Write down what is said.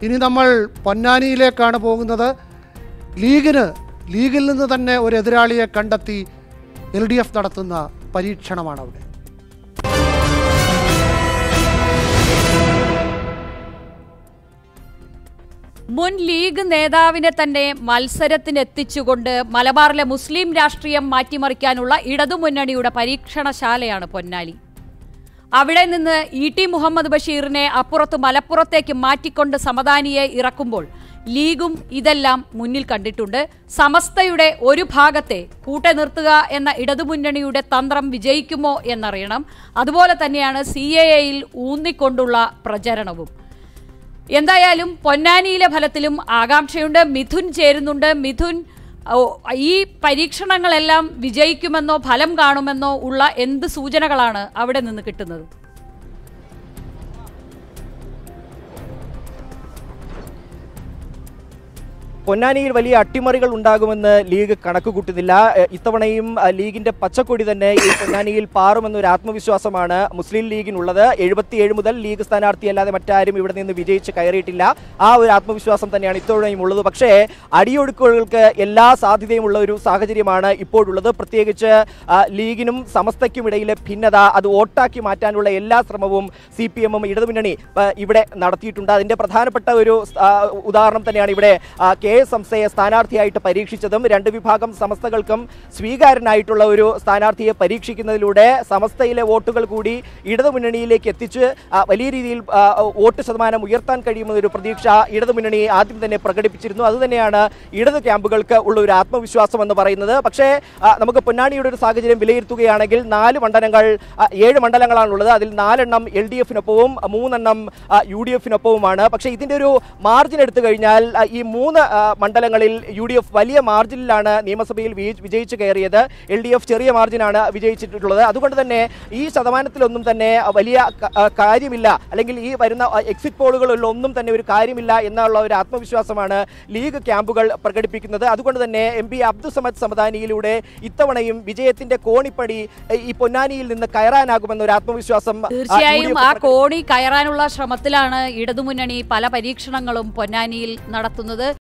ഇനി നമ്മൾ പൊന്നാനിയിലേക്കാണ് പോകുന്നത് ലീഗിന് ലീഗിൽ നിന്ന് തന്നെ ഒരു എതിരാളിയെ കണ്ടെത്തി എൽ ഡി എഫ് നടത്തുന്ന പരീക്ഷണമാണ് അവിടെ മുൻ ലീഗ് നേതാവിനെ തന്നെ മത്സരത്തിനെത്തിച്ചുകൊണ്ട് മലബാറിലെ മുസ്ലിം രാഷ്ട്രീയം മാറ്റിമറിക്കാനുള്ള ഇടതുമുന്നണിയുടെ പരീക്ഷണശാലയാണ് പൊന്നാനി അവിടെ നിന്ന് ഇ ടി മുഹമ്മദ് ബഷീറിനെ അപ്പുറത്ത് മലപ്പുറത്തേക്ക് മാറ്റിക്കൊണ്ട് സമദാനിയെ ഇറക്കുമ്പോൾ ലീഗും ഇതെല്ലാം മുന്നിൽ കണ്ടിട്ടുണ്ട് സമസ്തയുടെ ഒരു ഭാഗത്തെ കൂടെ നിർത്തുക എന്ന ഇടതുമുന്നണിയുടെ തന്ത്രം വിജയിക്കുമോ എന്നറിയണം അതുപോലെ തന്നെയാണ് സി എ എയിൽ ഊന്നിക്കൊണ്ടുള്ള പ്രചരണവും എന്തായാലും പൊന്നാനിയിലെ ഫലത്തിലും ആകാംക്ഷയുണ്ട് മിഥുൻ ചേരുന്നുണ്ട് മിഥുൻ ഓ, ഈ പരീക്ഷണങ്ങളെല്ലാം വിജയിക്കുമെന്നോ ഫലം കാണുമെന്നോ ഉള്ള എന്ത് സൂചനകളാണ് അവിടെ നിന്ന് കിട്ടുന്നത് പൊന്നാനിയിൽ വലിയ അട്ടിമറികൾ ഉണ്ടാകുമെന്ന് ലീഗ് കണക്ക് കൂട്ടുന്നില്ല എ, ഇത്തവണയും അ, ലീഗിന്റെ പച്ചക്കൊടി തന്നെ ഈ പൊന്നാനിയിൽ പാറുമെന്നൊരു ആത്മവിശ്വാസമാണ് മുസ്ലിം ലീഗിനുള്ളത് എഴുപത്തിയേഴ് മുതൽ ലീഗ് സ്ഥാനാർത്ഥിയല്ലാതെ മറ്റാരും ഇവിടെ നിന്ന് വിജയിച്ച് കയറിയിട്ടില്ല ആ ഒരു ആത്മവിശ്വാസം തന്നെയാണ് ഇത്തവണയും ഉള്ളത് പക്ഷേ അടിയൊഴുക്കുകൾക്ക് എല്ലാ സാധ്യതയും ഉള്ള ഒരു സാഹചര്യമാണ് ഇപ്പോഴുള്ളത് പ്രത്യേകിച്ച് ആ, ലീഗിനും സമസ്തയ്ക്കും ഇടയിലെ ഭിന്നത അത് വോട്ടാക്കി മാറ്റാനുള്ള എല്ലാ ശ്രമവും സി പി എമ്മും ഇടതുമുന്നണി ആ, ഇവിടെ നടത്തിയിട്ടുണ്ട് അതിന്റെ പ്രധാനപ്പെട്ട ഒരു ആ, ഉദാഹരണം തന്നെയാണ് ഇവിടെ ആ, കെ എസ് സംസ്ഥയെ സ്ഥാനാർത്ഥിയായിട്ട് പരീക്ഷിച്ചതും രണ്ട് വിഭാഗം സമസ്തകൾക്കും സ്വീകാരനായിട്ടുള്ള ഒരു സ്ഥാനാർത്ഥിയെ പരീക്ഷിക്കുന്നതിലൂടെ സമസ്തയിലെ വോട്ടുകൾ കൂടി ഇടതുമുന്നണിയിലേക്ക് എത്തിച്ച് ആ, വലിയ രീതിയിൽ ആ, വോട്ട് ശതമാനം ഉയർത്താൻ കഴിയുമെന്നൊരു പ്രതീക്ഷ ഇടതുമുന്നണി ആദ്യം തന്നെ പ്രകടിപ്പിച്ചിരുന്നു അതുതന്നെയാണ് ഇടത് ക്യാമ്പുകൾക്ക് ഉള്ള ഒരു ആത്മവിശ്വാസം എന്ന് പറയുന്നത് പക്ഷേ ആ, നമുക്ക് പൊന്നാനിയുടെ ഒരു സാഹചര്യം വിലയിരുത്തുകയാണെങ്കിൽ നാല് മണ്ഡലങ്ങൾ ആ, ഏഴ് മണ്ഡലങ്ങളാണുള്ളത് അതിൽ നാലെണ്ണം എൽ ഡി എഫിനൊപ്പവും മൂന്നെണ്ണം യു ഡി എഫിനൊപ്പവുമാണ് പക്ഷേ ഇതിന്റെ ഒരു മാർജിൻ എടുത്തു കഴിഞ്ഞാൽ ആ, ഈ മൂന്ന് ആ, മണ്ഡലങ്ങളിൽ യു ഡി എഫ് വലിയ മാർജിനിലാണ് നിയമസഭയിൽ വിജയി- വിജയിച്ചു കയറിയത് എൽ ഡി എഫ് ചെറിയ മാർജിനാണ് വിജയിച്ചിട്ടുള്ളത് അതുകൊണ്ട് തന്നെ ഈ ശതമാനത്തിലൊന്നും തന്നെ വലിയ ക- ആ, കാര്യമില്ല അല്ലെങ്കിൽ ഈ വരുന്ന എക്സിറ്റ് പോളുകളിലൊന്നും തന്നെ ഒരു കാര്യമില്ല എന്നുള്ള ഒരു ആത്മവിശ്വാസമാണ് ലീഗ് ക്യാമ്പുകൾ പ്രകടിപ്പിക്കുന്നത് അതുകൊണ്ട് തന്നെ എം പി അബ്ദുസമദ് സമദാനിയിലൂടെ ഇത്തവണയും വിജയത്തിന്റെ കോണിപ്പടി എ, ഈ പൊന്നാനിയിൽ നിന്ന് കയറാനാകുമെന്ന ഒരു ആത്മവിശ്വാസം ആ, തീർച്ചയായും UDF ആ പ്രകടി- കോണി കയറാനുള്ള ശ്രമത്തിലാണ് ഇടതുമുന്നണി പല പരീക്ഷണങ്ങളും പൊന്നാനിയിൽ നടത്തുന്നത്